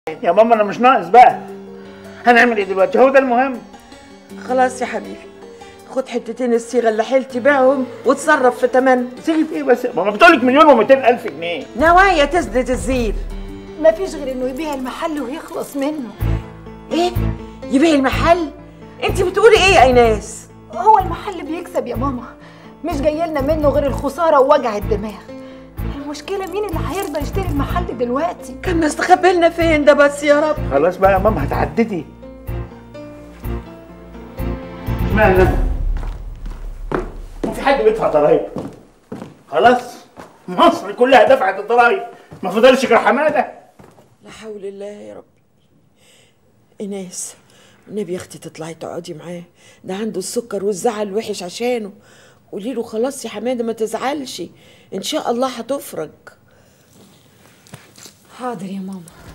يا ماما انا مش ناقص بقى هنعمل ايه دلوقتي هو ده المهم خلاص يا حبيبي خد حتتين الصيغه اللي حيلتي بيعهم وتصرف في تمن تيجي في ايه بس ماما بتقولك مليون و200 الف جنيه نوايا تسدد الزير مفيش غير انه يبيع المحل ويخلص منه ايه يبيع المحل انت بتقولي ايه يا ايناس هو المحل بيكسب يا ماما مش جاي لنا منه غير الخساره ووجع الدماغ المشكله مين اللي هيرضى يشتري المحل دلوقتي كان مستخبي لنا فين ده بس يا رب خلاص بقى يا ماما هتعددي اشمعنى انا؟ هو في حد بيدفع ضرايب خلاص مصر كلها دفعت الضرايب ما فضلش غير حماده لا حول الله يا رب ايناس النبي يا اختي تطلعي تقعدي معاه ده عنده السكر والزعل وحش عشانه قولي له خلاص يا حماده ما تزعلش ان شاء الله هتفرج حاضر يا ماما